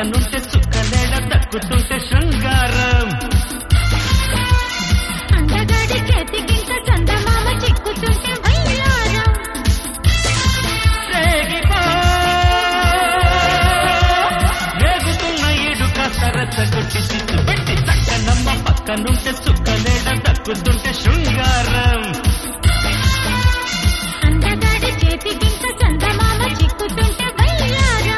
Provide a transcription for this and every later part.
పక్కనుంటే చుక్కలేడ దక్కుతుంటే శృంగారం అందగాడి చేతికింత చందమామ చిక్కుతుంటే వయ్యారం రేగిపో రేగుతున్న ఇడుక సరస కొట్టి చిచ్చు పెట్టి చక్కనమ్మ పక్కనుంటే చుక్కలేడ దక్కుతుంటే శృంగారం అందగాడి చేతికింత చందమామ చిక్కుతుంటే వయ్యారం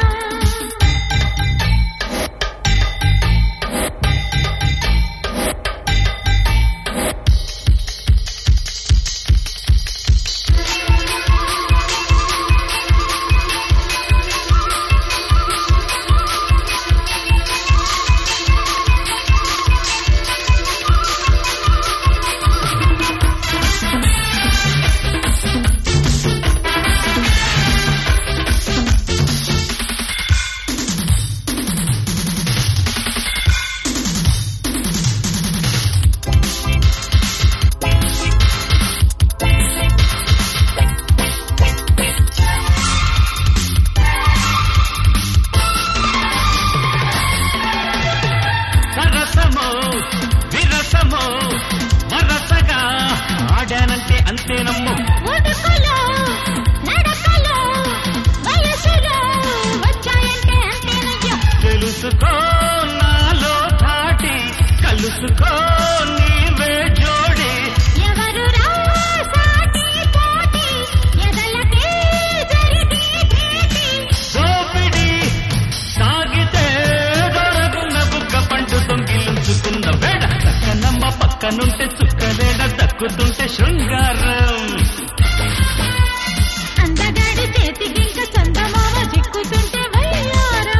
సరసమో విరసమో వరసగా ఆడానంటే అంతేనమ్మో ఉడుకులో నడకలో వయసులో వచ్చాయంటే అంతేనయ్యో తెలుసుకో నాలో ధాటి కలుసుకో నీవే జోడి ఎవరు రాసాటి పోటీ ఎదలకే జరిగే భేటీ దోపిడి సాగితే దొరకున్న బుగ్గ పండు దొంగిలించుకున్న వేడ చక్కనమ్మ పక్కనుంటే చుక్కలేడ దక్కుతుంటే శృంగారం అందగాడి చేతికింక చందమామ చిక్కుతుంటే వయ్యారం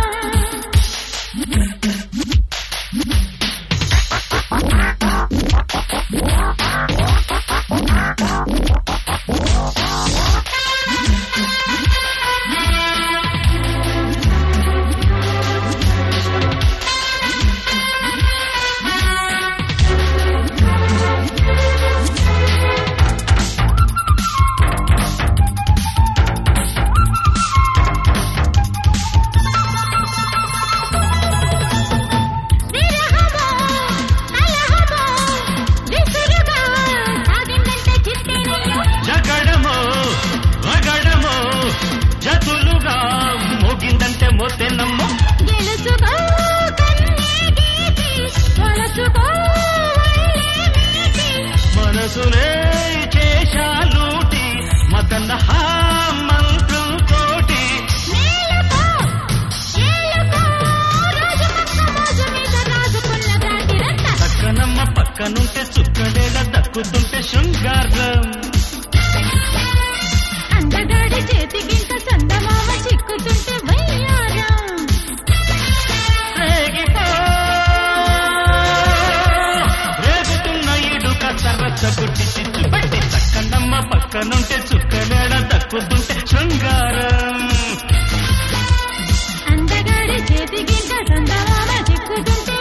విరహమో కలహమో విసురుగా సాగిందంటే చిత్తేనయ్యో జగడమో రగడమో జతులుగా మోగిందంటే మోతేనమ్మో గెలుచుకో కన్నే గీతి కొలచుకో వల్లే నీతి మనసులే చేశాలూటి మదన మంత్రం తోటి మేలుకో ఏలుకో రోజు పక్క మోజు మీద రాజుకున్న గాడిరంట చక్కనమ్మ పక్కనుంటే చుక్కడేల దక్కుతుంటే శృంగారం అందగాడి చేతికింత చందమామ చిక్కుతుంటే వయ్యారం రేగిపో రేగుతున్న ఇడుక సరస కొట్టి చిచ్చు పెట్టి చక్కనమ్మ పక్కనుంటే చుక్కలేడ దక్కుతుంటే శృంగారం అందగాడి చేతికింత చందమామ చిక్కుతుంటే